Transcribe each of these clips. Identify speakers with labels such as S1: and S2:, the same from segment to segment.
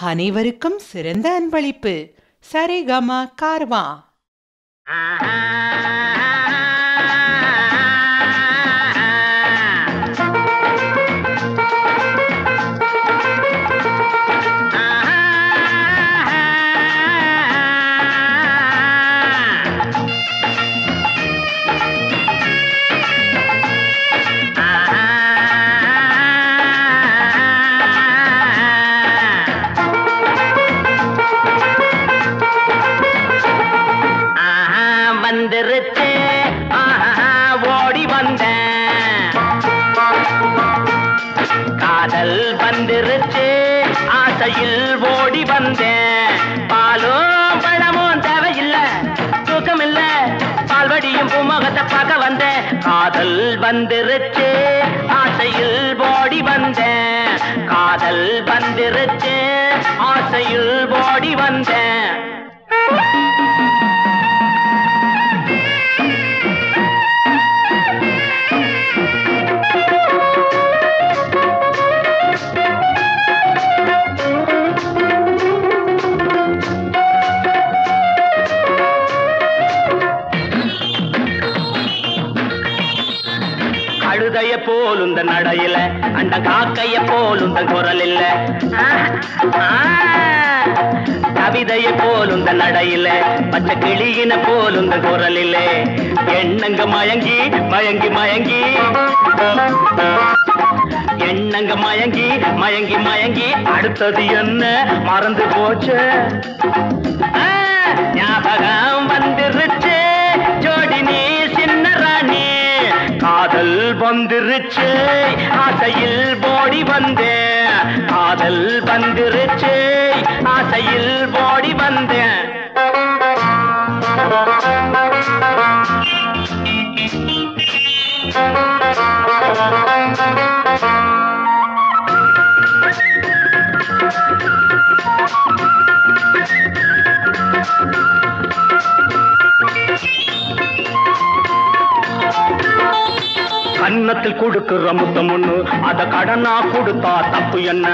S1: அனைவருக்கும் சிறந்த அன்பளிப்பு சரிகம கார்வா
S2: ஆஹா, வந்துருச்சு ஆஹா, ஓடி வந்தேன் காதல் வந்துருச்சு ஆசையில் ஓடி வந்தேன் பாலும் பழமும் தேவையில்லை தூக்கம் இல்ல பால்வடியும் பூமுகத்தை பார்க்க வந்தேன் காதல் வந்துருச்சு ஆசையில் ஓடி வந்தேன் காதல் வந்துருச்சு ஆசையில் ஓடி வந்தேன் கழுதைய போல் இந்த நடையில அந்த காக்கைய போல் இந்த குரல் இல்ல கவிதைய போல் இந்த நடையில பச்சை கிளியின போல் இந்த குரல் இல்ல எண்ணங்க மயங்கி மயங்கி மயங்கி எண்ணங்க மயங்கி மயங்கி மயங்கி அடுத்தது என்ன மறந்து போச்சு ஆ, ஞாபகம் வந்துருச்சு ஜோடி நீ சின்ன ராணி காதல் வந்துருச்சு ஆசையில் போடி வந்தேன் காதல் வந்துருச்சு ஆசையில் போடி வந்தேன் கன்னத்தில் கொடுக்கிற முத்தம் ஒண்ணு அத கடனா கொடுத்தா தப்பு என்ன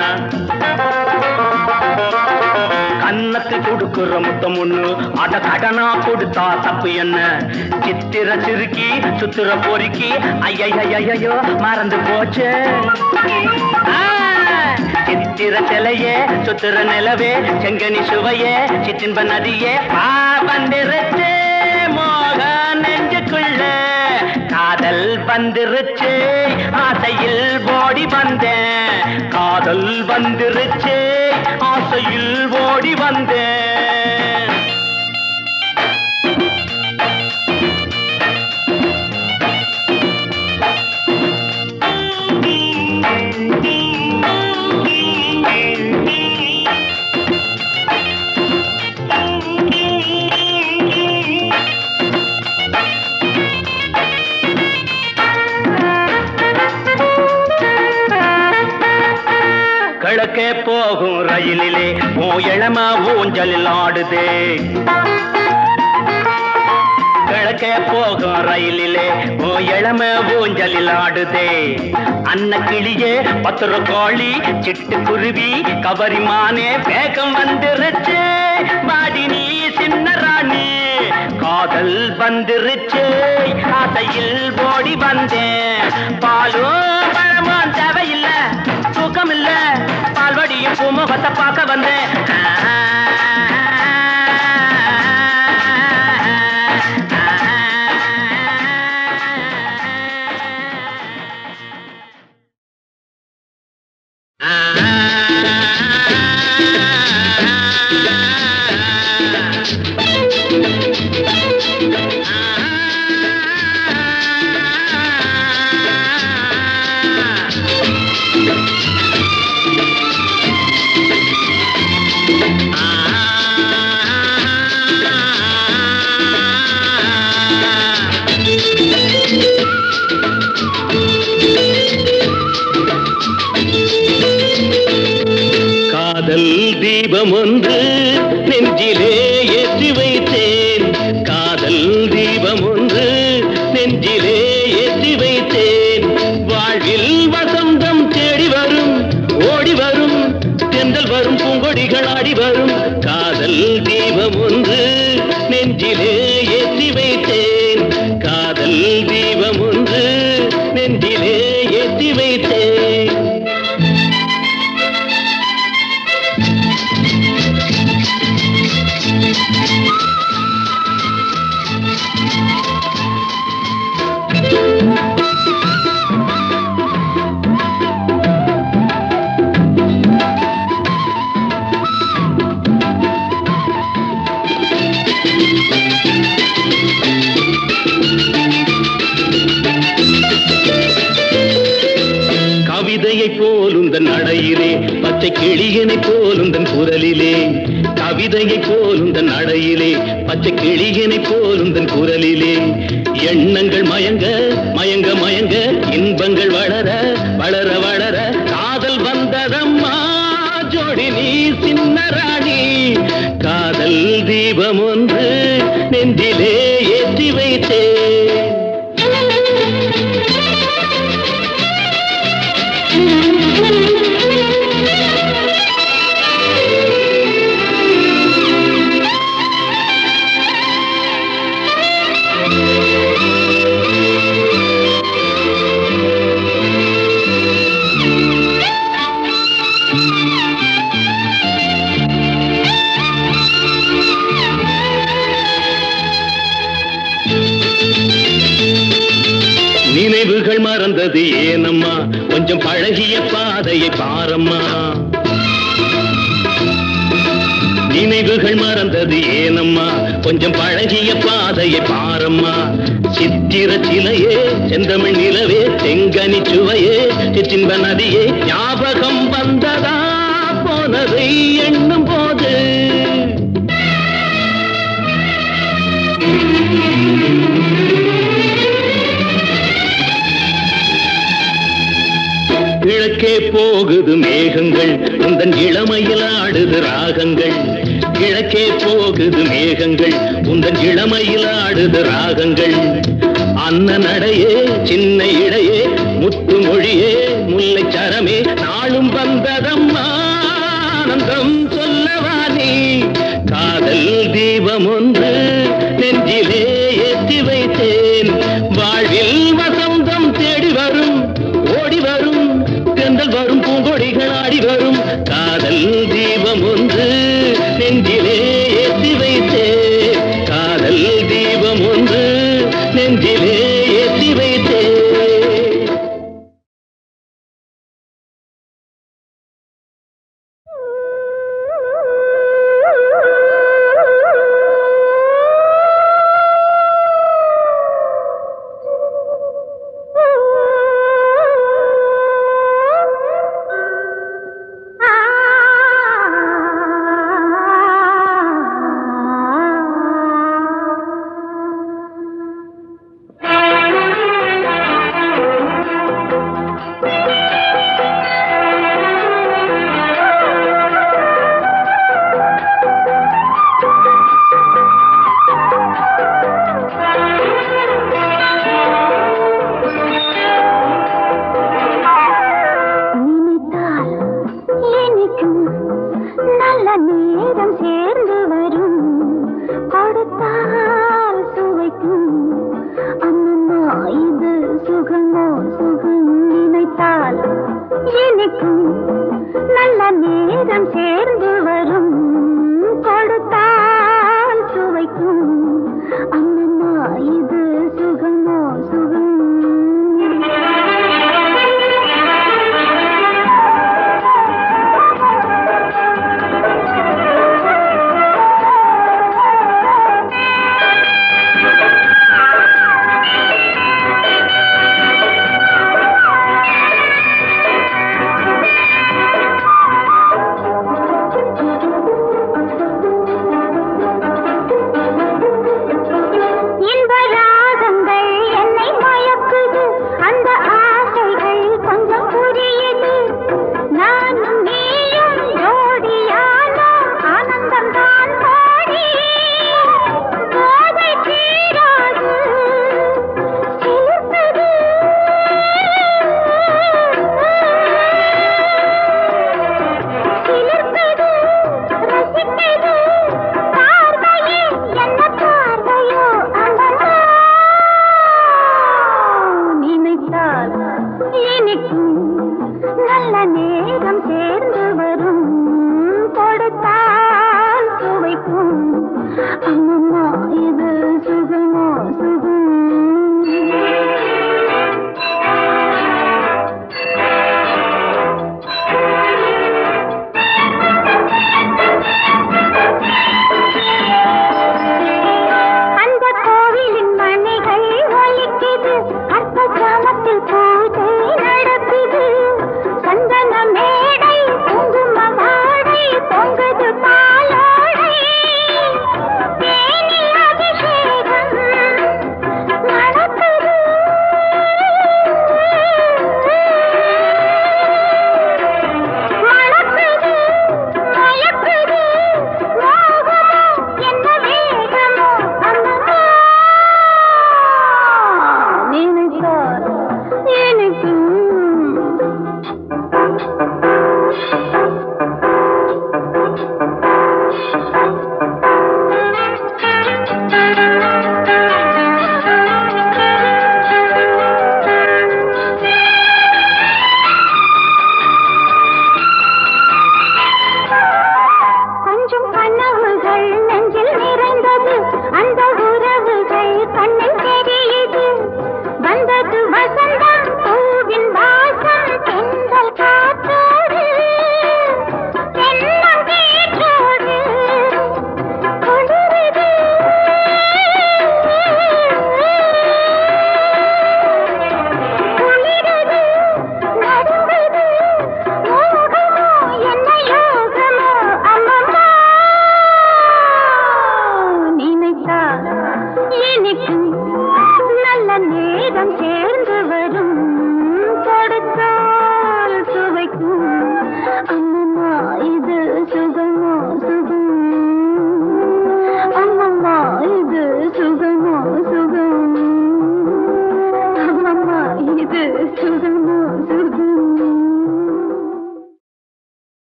S2: கன்னத்தில் கொடுக்கிற முத்தம் ஒண்ணு அத கடனா கொடுத்தா தப்பு என்ன சித்திர சிறுக்கி சுத்திர பொறுக்கி ஐயையோ மறந்து போச்சு ஆ, சித்திர சிலையே சுத்திர நிலவே செங்கனி சுவையே சிற்றின்ப நதியே பா வந்திருச்சு மோக நெஞ்சுக்குள்ள காதல் வந்துருச்சு ஆசையில் ஓடி வந்தேன் காதல் வந்துருச்சு ஆசையில் ஓடி வந்தேன் கிழக்கே போகும் ரயிலிலே ஓ இளம ஊஞ்சலில் ஆடுதே கிழக்கே போகும் ரயிலிலே ஓ இளம ஊஞ்சலில் ஆடுதே அன்ன கிளியே பத்திர கோழி சிட்டுக்குருவி கவரிமானே வேகம் வந்துருச்சு பாடி நீ சின்ன ராணி காதல் வந்துருச்சு ஆசையில் ஓடி வந்தேன் பாலும் பழமும் தேவையில்லை தூக்கம் இல்ல பால்வடியும் பூமுகத்தை பார்க்க வந்தேன் காதல் தீபம் ஒன்று நெஞ்சிலே ஏற்றி வைத்தேன் காதல் தீபம் ஒன்று நெஞ்சிலே ஏற்றி வைத்தேன் வாழ்வில் வசந்தம் தேடி வரும் ஓடி வரும் தென்றல் வரும் பூங்கொடி பூங்கொடிகள் ஆடி வரும் காதல் தீபம் ஒன்று நெஞ்சிலே ஏற்றி வைத்தேன் காதல் தீபம் ஒன்று நெஞ்சிலே ஏற்றி வைத்தேன் கவிதையை போலுந்தன் நடையிலே பச்சை கிளியனைப் போலுந்தன் குரலிலே கவிதையை போலுந்தன் நடையிலே பச்சை கிளியனைப் போலுந்தன் குரலிலே எண்ணங்கள் மயங்க மயங்க மயங்க இன்பங்கள் வளர வளர வளர காதல் வந்ததம்மா ஜோடி நீ சின்ன ராணி காதல் தீபம் ஒன்று நெஞ்சிலே ஏற்றி வைத்தேன் நினைவுகள் மறந்தது ஏனம்மா கொஞ்சம் பழகிய பாதையை பாரம்மா நினைவுகள் மறந்தது ஏனம்மா கொஞ்சம் பழகிய பாதையை பாரம்மா சித்திர சிலையே செந்தமிழ் நிலவே செங்கனி சுவையே சிற்றின்ப நதியே ஞாபகம் வந்ததா போனதை எண்ணும் போது கிழக்கே போகுது மேகங்கள் உந்தன் இளமையில் ஆடுது ராகங்கள் கிழக்கே போகுது மேகங்கள் உந்தன் இளமையில் ஆடுது ராகங்கள் அன்ன நடையே சின்ன இடையே முத்து மொழியே முல்லை சரமே நாளும் வந்ததம்மா ஆனந்தம் சொல்லவா நீ காதல் தீபம் ஒன்று நெஞ்சிலே ஏற்றி வைத்தேன் வாழ்வில் வசந்தம் தேடி வரும் ஓடி வரும் தென்றல் வரும் பூங்கொடிகள் ஆடி வரும் காதல் தீபம் ஒன்று நெஞ்சிலே ஏற்றி வைத்தேன் காதல் தீபம் ஒன்று நெஞ்சிலே ஏற்றி வைத்தேன்
S3: ஆ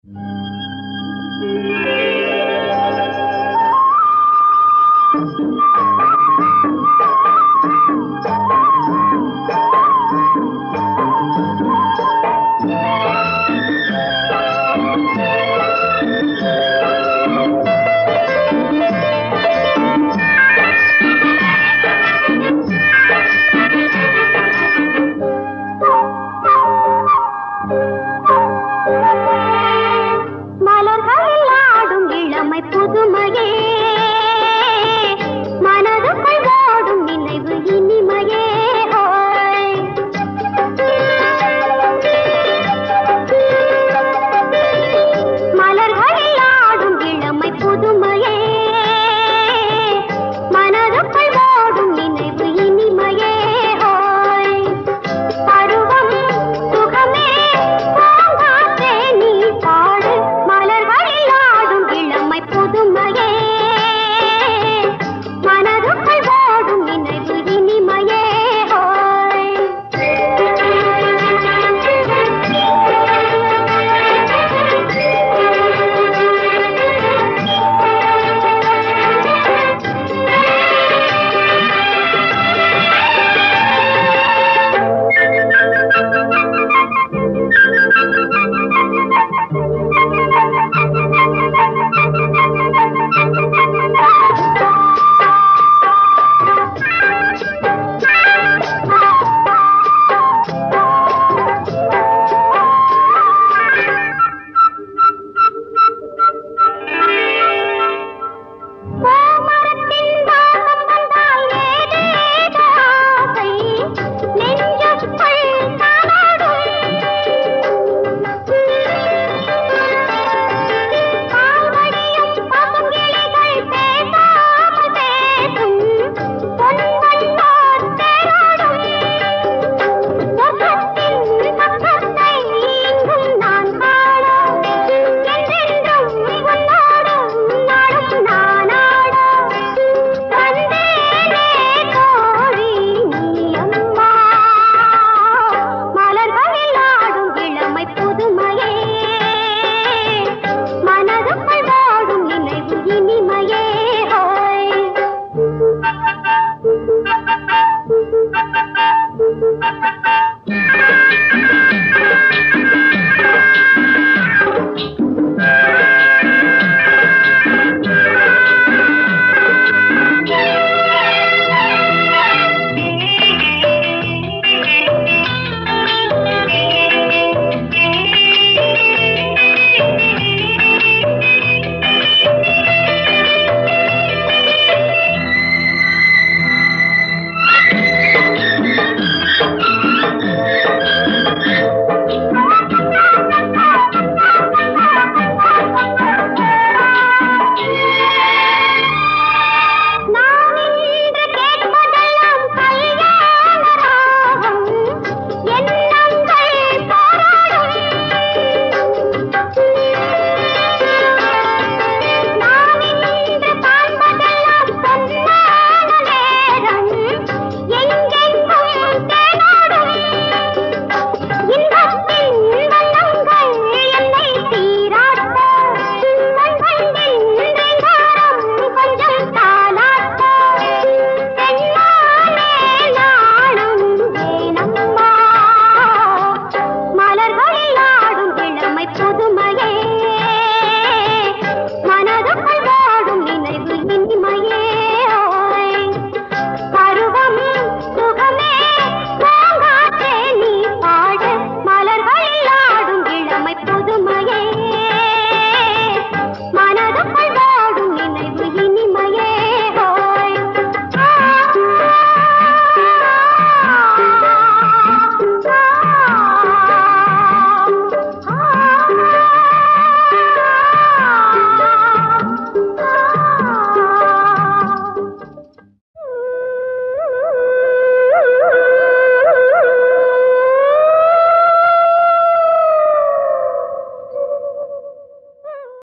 S3: ஆ